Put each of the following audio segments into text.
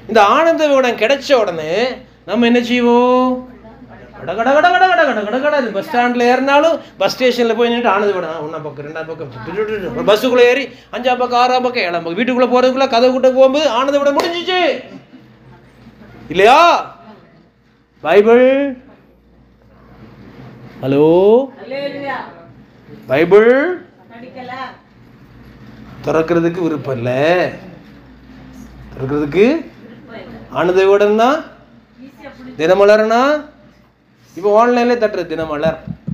இந்த ஆனந்த விகடன் கிடைச்ச உடனே நம்ம என்ன செய்வோம் கட கட கட கட கட கட கட கட பஸ் ஸ்டாண்டில் ஏறினாலும் பஸ் ஸ்டேஷனில் போய் நின்றுட்டு ஆனந்த விகடன் ஒன்றாம் பக்கம் ரெண்டாம் பக்கம் பஸ்ஸுக்குள்ளே ஏறி அஞ்சாம் பக்கம் ஆறாம் பக்கம் ஏழாம் பக்கம் வீட்டுக்குள்ளே போகிறதுக்குள்ளே கதவு கிட்ட போகும்போது ஆனந்த விகடன் முடிஞ்சிச்சு இல்லையா பைபிள் ஹலோ பைபிள் திறக்கிறதுக்கு விருப்பம் இல்லை திறக்கிறதுக்கு ஆனந்த விகடன்னா தினமலர்னா இப்போ ஆன்லைன்ல தட்டுறது தினமலர்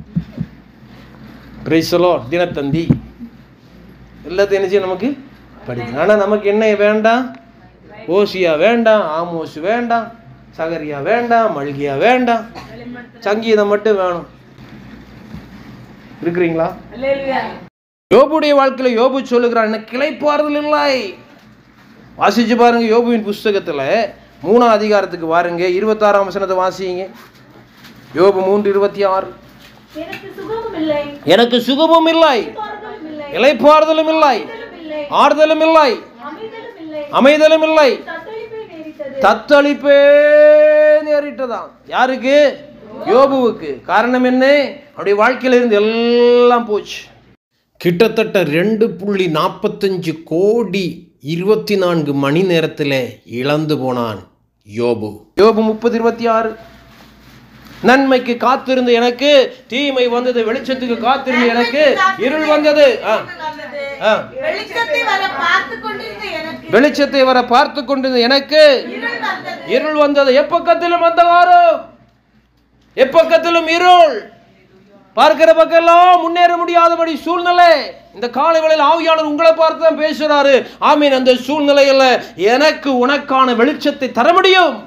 பிரைசலோ தினத்தந்தி எல்லாத்தையும் என்ன செய்யும் நமக்கு படிக்கணும் ஆனால் நமக்கு என்ன வேண்டாம் ஓசியா வேண்டாம் ஆமோஸ் வேண்டாம் சகரியா வேண்டாம் மல்கியா வேண்டாம் சங்கீதம் மட்டும் வேணும் இருக்கிறீங்களா யோபுடைய வாழ்க்கையில யோபு சொல்லுகிறான் எனக்கு கிளைப்பாறுதல் இல்லை வாசிச்சு பாருங்க யோபுவின் புஸ்தகத்துல மூணாம் அதிகாரத்துக்கு வாருங்க இருபத்தாறாம் வசனத்தை வாசிங்க யோபு மூன்று இருபத்தி ஆறு எனக்கு சுகமும் இல்லை எனக்கு சுகமும் இல்லை பார்க்கலும் இல்லை இலைப்பாறுதலும் இல்லை ஆறுதலும் இல்லை ஆறுதலும் இல்லை அமைதலும் இல்லை அமைதலும் இல்லை தத்தளிப்பை நேரிட்டது தத்தளிப்பே நேரிட்டதாம் யாருக்கு யோபுவுக்கு காரணம் என்ன அவருடைய வாழ்க்கையில இருந்து எல்லாம் போச்சு கிட்டத்தட்ட ரெண்டு புள்ளி நாற்பத்தஞ்சு கோடி இருபத்தி நான்கு மணி நேரத்தில் இழந்து போனான் யோபு யோபு முப்பது இருபத்தி ஆறு நன்மைக்கு காத்திருந்த எனக்கு தீமை வந்தது வெளிச்சத்துக்கு காத்திருந்த எனக்கு இருள் வந்தது ஆ. ஆ. வெளிச்சத்தை வர பார்த்து கொண்டிருந்த எனக்கு வெளிச்சத்தை வர பார்த்து கொண்டிருந்த எனக்கு இருள் வந்தது இருள் வந்தது எப்பக்கத்திலும் அந்தகாரம் எப்பக்கத்திலும் இருள் பார்க்கிற பக்கெல்லாம் முன்னேற முடியாதபடி சூழ்நிலை இந்த காலை வேளையில் ஆவியாளர் உங்களை பார்த்து தான் பேசுறாரு ஆமீன் அந்த சூழ்நிலையில எனக்கு உனக்கான வெளிச்சத்தை தர முடியும்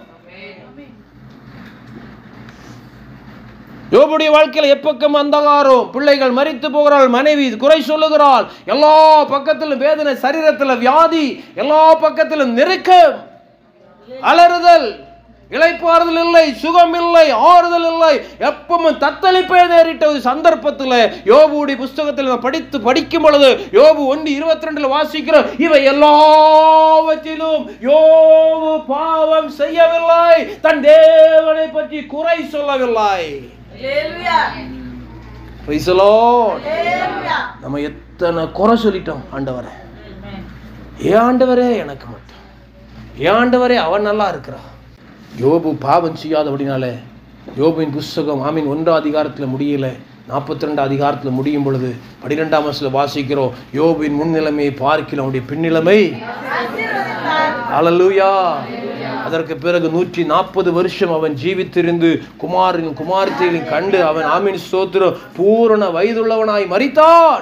யோபுடைய வாழ்க்கையில் எப்பக்கம் அந்தகாரம் பிள்ளைகள் மரித்து போகிறாள் மனைவி குறை சொல்லுகிறாள் எல்லா பக்கத்திலும் வேதனை சரீரத்தில் வியாதி எல்லா பக்கத்திலும் நெருக்கம் அலறுதல் இளைப்பாறுதல் இல்லை சுகம் இல்லை ஆறுதல் இல்லை எப்பவும் தத்தளிப்பே நேரிட்ட ஒரு சந்தர்ப்பத்தில் யோபுடைய புஸ்தகத்தில் நம்ம படித்து படிக்கும் பொழுது யோபு ஒன்று இருபத்தி ரெண்டுல வாசிக்கிறோம் இவை எல்லாவற்றிலும் யோபு பாவம் செய்யவில்லை தன் தேவனை பற்றி குறை சொல்லவில்லை Hallelujah. Praise the Lord. Hallelujah. நம்ம எத்தனை குறை சொல்லிட்டோம் ஆண்டவரை ஏன் ஆண்டவரே எனக்கு மட்டும் ஏன் ஆண்டவரே அவன் நல்லா இருக்கிறா யோபு பாவம் செய்யாதபடினாலே யோபுவின் புஸ்தகம் ஆமீன் ஒன்றாம் அதிகாரத்தில் முடியல நாற்பத்தி ரெண்டு அதிகாரத்தில் முடியும் பொழுது பன்னிரெண்டாம் வருஷத்தில் வாசிக்கிறோம் யோபுவின் முன்னிலைமையை பார்க்கிறோம் அவனுடைய பின்னிலைமை அல்லேலூயா அதற்கு பிறகு நூற்றி நாற்பது வருஷம் அவன் ஜீவித்திருந்து குமாரின் குமாரத்தையும் கண்டு அவன் ஆமீன் ஸ்தோத்திரம் பூரண வயதுள்ளவனாய் மரித்தான்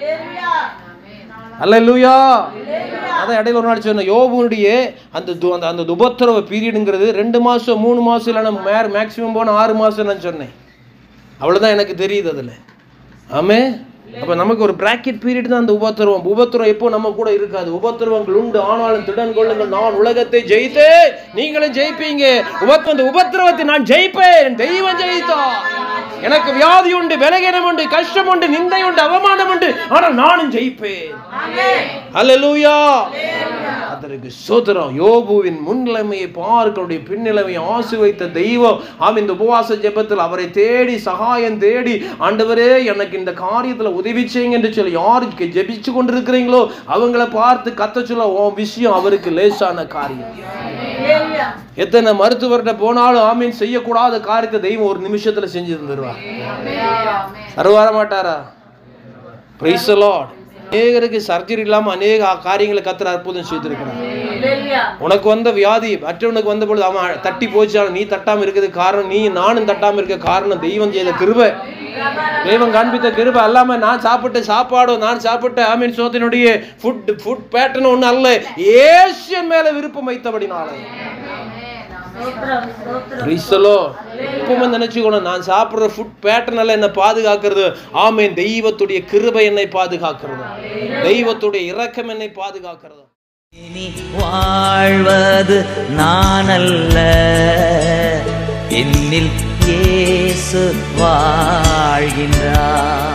அல்லேலூயா அதான் இடையில ஒரு நாள் சொன்ன யோபுனுடைய அந்த து- அந்த அந்த உபத்திரவ பீரியடுங்கிறது ரெண்டு மாசம் மூணு மாசம் இல்லைன்னா மேர் மேக்ஸிமம் போன ஆறு மாசம் நான் சொன்னேன் அவ்வளவுதான் எனக்கு தெரியுது அதுல ஆமே அப்ப நமக்கு ஒரு பிராக்கெட் பீரியட் தான் அந்த உபத்திரவம் உபத்திரம் எப்போ நம்ம கூட இருக்காது உபத்திரவங்கள் உண்டு ஆனாலும் திடன் கொள்ளுங்கள் நான் உலகத்தை ஜெயித்தேன் நீங்களும் ஜெயிப்பீங்க உபத்த அந்த உபத்திரவத்தை நான் ஜெயிப்பேன் தெய்வம் ஜெயித்தா எனக்கு வியாதி உண்டு விலகினம் உண்டு கஷ்டம் உண்டு நிந்தை உண்டு அவமானம் உண்டு ஆனால் நானும் ஜெயிப்பேன் அல்லேலூயா அதற்கு சோதரம் யோபுவின் முன்னிலைமையை பார்க்கக்கூடிய பின்னிலைமையை ஆசு வைத்த தெய்வம் ஆம் இந்த உபவாச ஜெபத்தில் அவரை தேடி சகாயம் தேடி ஆண்டவரே எனக்கு இந்த காரியத்தில் உதவி செய்யுங்க என்று சொல்லி யாருக்கு ஜெபிச்சு கொண்டிருக்கிறீங்களோ அவங்கள பார்த்து கத்த சொல்ல உன் விஷயம் அவருக்கு லேசான காரியம் எத்தனை மருத்துவர்கிட்ட போனாலும் ஆமீன் செய்யக்கூடாத காரியத்தை தெய்வம் ஒரு நிமிஷத்துல செஞ்சு தந்துருவார் தருவார மாட்டாரா பிரைஸ் லார்ட் அநேகருக்கு சர்ஜரி இல்லாம அநேக காரியங்களை கத்துற அற்புதம் செய்திருக்கிறார் உனக்கு வந்த வியாதி மற்றவனுக்கு வந்த பொழுது அவன் தட்டி போச்சாலும் நீ தட்டாம இருக்கிறதுக்கு காரணம் நீ நானும் தட்டாம இருக்க காரணம் தெய்வம் செய்த கிருபை தெய்வம் காண்பித்த கிருபை அல்லாம நான் சாப்பிட்ட சாப்பாடும் நான் சாப்பிட்ட ஆமீன் சோத்தினுடைய ஃபுட் ஃபுட் பேட்டர்ன் ஒண்ணு அல்ல ஏசியன் மேல விருப்பம் வைத்தபடினாலே கிறிஸ்தலோ எப்பவுமே நினைச்சுக்கணும் நான் சாப்பிடுற ஃபுட் பேட்டர்னால என்னை பாதுகாக்கிறது ஆமேன் தெய்வத்துடைய கிருபை என்னை பாதுகாக்கிறது தெய்வத்துடைய இரக்கம் என்னை பாதுகாக்கிறது இனி வாழ்வது நான் அல்ல என்னில் இயேசு வாழ்கின்றார்